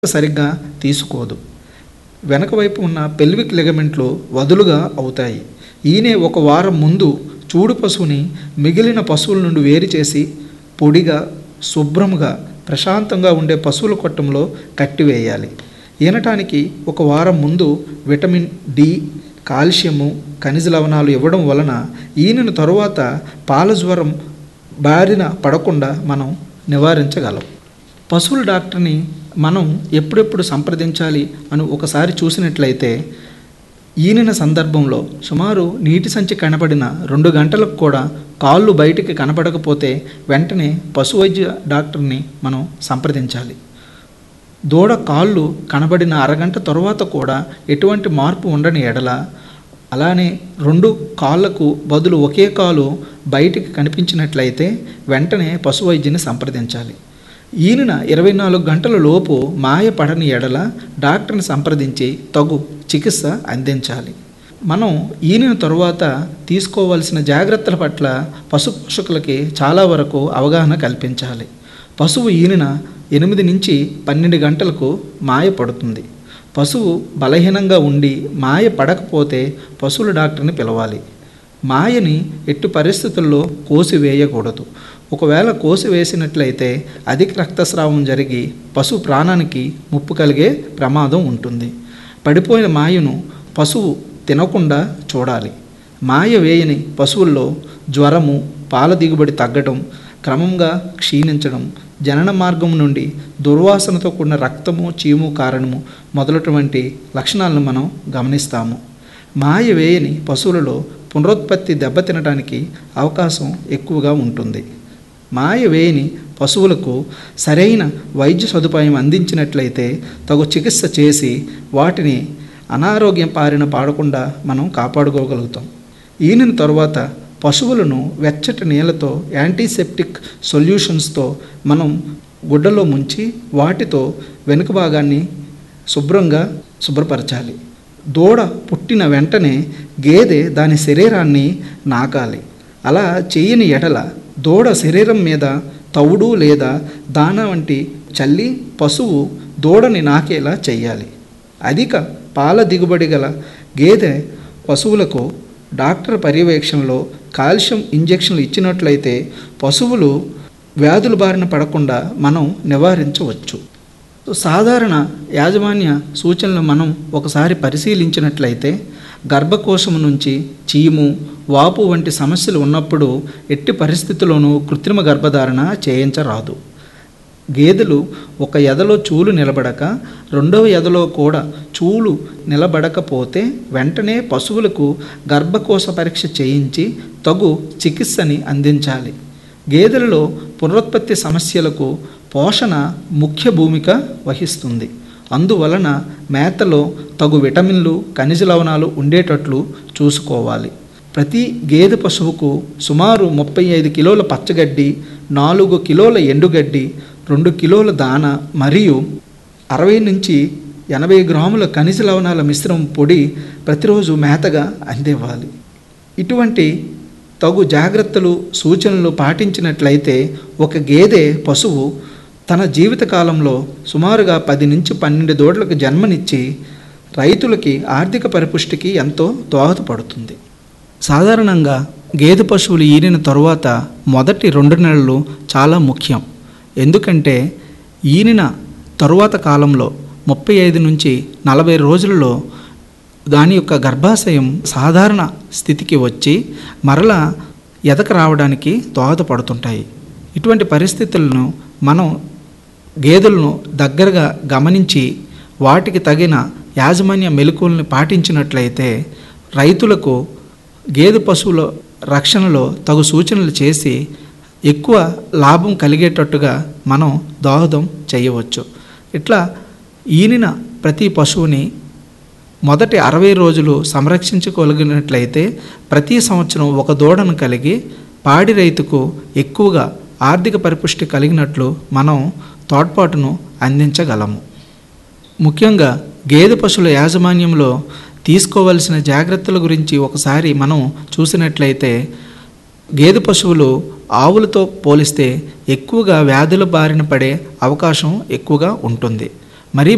సరిగ్గా తీసుకోదు వెనక వైపు ఉన్న పెల్విక్ లిగమెంట్లు వదులుగా అవుతాయి ఈయనే ఒక వారం ముందు చూడు పశువుని మిగిలిన పశువుల నుండి వేరు చేసి పొడిగా శుభ్రముగా ప్రశాంతంగా ఉండే పశువుల కొట్టంలో కట్టివేయాలి ఈనటానికి ఒక వారం ముందు విటమిన్ డి కాల్షియము ఖనిజ లవణాలు ఇవ్వడం వలన ఈనిన తరువాత పాల జ్వరం బారిన పడకుండా మనం నివారించగలం పశువుల డాక్టర్ని మనం ఎప్పుడెప్పుడు సంప్రదించాలి అని ఒకసారి చూసినట్లయితే ఈనిన సందర్భంలో సుమారు నీటి సంచి కనపడిన రెండు గంటలకు కూడా కాళ్ళు బయటికి కనపడకపోతే వెంటనే పశు వైద్య డాక్టర్ని మనం సంప్రదించాలి దూడ కాళ్ళు కనబడిన అరగంట తరువాత కూడా ఎటువంటి మార్పు ఉండని ఎడల అలానే రెండు కాళ్ళకు బదులు ఒకే కాలు బయటికి కనిపించినట్లయితే వెంటనే పశు వైద్యుని సంప్రదించాలి ఈయన ఇరవై నాలుగు గంటల లోపు మాయ పడని ఎడల డాక్టర్ని సంప్రదించి తగు చికిత్స అందించాలి మనం ఈనిన తరువాత తీసుకోవాల్సిన జాగ్రత్తల పట్ల పశు పోషకులకి చాలా వరకు అవగాహన కల్పించాలి పశువు ఈనిన ఎనిమిది నుంచి పన్నెండు గంటలకు మాయ పడుతుంది పశువు బలహీనంగా ఉండి మాయ పడకపోతే పశువుల డాక్టర్ని పిలవాలి మాయని ఎట్టి పరిస్థితుల్లో కోసివేయకూడదు ఒకవేళ కోసివేసినట్లయితే అధిక రక్తస్రావం జరిగి పశువు ప్రాణానికి ముప్పు కలిగే ప్రమాదం ఉంటుంది పడిపోయిన మాయను పశువు తినకుండా చూడాలి మాయ వేయని పశువుల్లో జ్వరము పాల దిగుబడి తగ్గడం క్రమంగా క్షీణించడం జనన మార్గం నుండి దుర్వాసనతో కూడిన రక్తము చీము కారణము మొదలటువంటి లక్షణాలను మనం గమనిస్తాము మాయ వేయని పశువులలో పునరుత్పత్తి దెబ్బతినడానికి అవకాశం ఎక్కువగా ఉంటుంది మాయ వేయని పశువులకు సరైన వైద్య సదుపాయం అందించినట్లయితే తగు చికిత్స చేసి వాటిని అనారోగ్యం పారిన పాడకుండా మనం కాపాడుకోగలుగుతాం ఈయన తరువాత పశువులను వెచ్చటి నీళ్ళతో యాంటీసెప్టిక్ సొల్యూషన్స్తో మనం గుడ్డలో ముంచి వాటితో వెనుక భాగాన్ని శుభ్రంగా శుభ్రపరచాలి దూడ పుట్టిన వెంటనే గేదె దాని శరీరాన్ని నాకాలి అలా చేయని ఎడల దూడ శరీరం మీద తవుడు లేదా దాన వంటి చల్లి పశువు దూడని నాకేలా చెయ్యాలి అధిక పాల దిగుబడి గల గేదె పశువులకు డాక్టర్ పర్యవేక్షణలో కాల్షియం ఇంజెక్షన్లు ఇచ్చినట్లయితే పశువులు వ్యాధుల బారిన పడకుండా మనం నివారించవచ్చు సాధారణ యాజమాన్య సూచనలు మనం ఒకసారి పరిశీలించినట్లయితే గర్భకోశం నుంచి చీము వాపు వంటి సమస్యలు ఉన్నప్పుడు ఎట్టి పరిస్థితుల్లోనూ కృత్రిమ గర్భధారణ చేయించరాదు గేదెలు ఒక ఎదలో చూలు నిలబడక రెండవ ఎదలో కూడా చూలు నిలబడకపోతే వెంటనే పశువులకు గర్భకోశ పరీక్ష చేయించి తగు చికిత్సని అందించాలి గేదెలలో పునరుత్పత్తి సమస్యలకు పోషణ ముఖ్య భూమిక వహిస్తుంది అందువలన మేతలో తగు విటమిన్లు ఖనిజ లవణాలు ఉండేటట్లు చూసుకోవాలి ప్రతి గేదె పశువుకు సుమారు ముప్పై ఐదు కిలోల పచ్చగడ్డి నాలుగు కిలోల ఎండుగడ్డి రెండు కిలోల దాన మరియు అరవై నుంచి ఎనభై గ్రాముల ఖనిజ లవణాల మిశ్రమం పొడి ప్రతిరోజు మేతగా అందివ్వాలి ఇటువంటి తగు జాగ్రత్తలు సూచనలు పాటించినట్లయితే ఒక గేదె పశువు తన జీవితకాలంలో సుమారుగా పది నుంచి పన్నెండు దూడలకు జన్మనిచ్చి రైతులకి ఆర్థిక పరిపుష్టికి ఎంతో దోహదపడుతుంది సాధారణంగా గేదె పశువులు ఈనిన తరువాత మొదటి రెండు నెలలు చాలా ముఖ్యం ఎందుకంటే ఈనిన తరువాత కాలంలో ముప్పై ఐదు నుంచి నలభై రోజులలో దాని యొక్క గర్భాశయం సాధారణ స్థితికి వచ్చి మరలా ఎదక రావడానికి దోహదపడుతుంటాయి ఇటువంటి పరిస్థితులను మనం గేదెలను దగ్గరగా గమనించి వాటికి తగిన యాజమాన్య మెలకువల్ని పాటించినట్లయితే రైతులకు గేదె పశువుల రక్షణలో తగు సూచనలు చేసి ఎక్కువ లాభం కలిగేటట్టుగా మనం దోహదం చేయవచ్చు ఇట్లా ఈనిన ప్రతి పశువుని మొదటి అరవై రోజులు సంరక్షించుకోగలిగినట్లయితే ప్రతి సంవత్సరం ఒక దూడను కలిగి పాడి రైతుకు ఎక్కువగా ఆర్థిక పరిపుష్టి కలిగినట్లు మనం తోడ్పాటును అందించగలము ముఖ్యంగా గేదె పశువుల యాజమాన్యంలో తీసుకోవలసిన జాగ్రత్తల గురించి ఒకసారి మనం చూసినట్లయితే గేదె పశువులు ఆవులతో పోలిస్తే ఎక్కువగా వ్యాధుల బారిన పడే అవకాశం ఎక్కువగా ఉంటుంది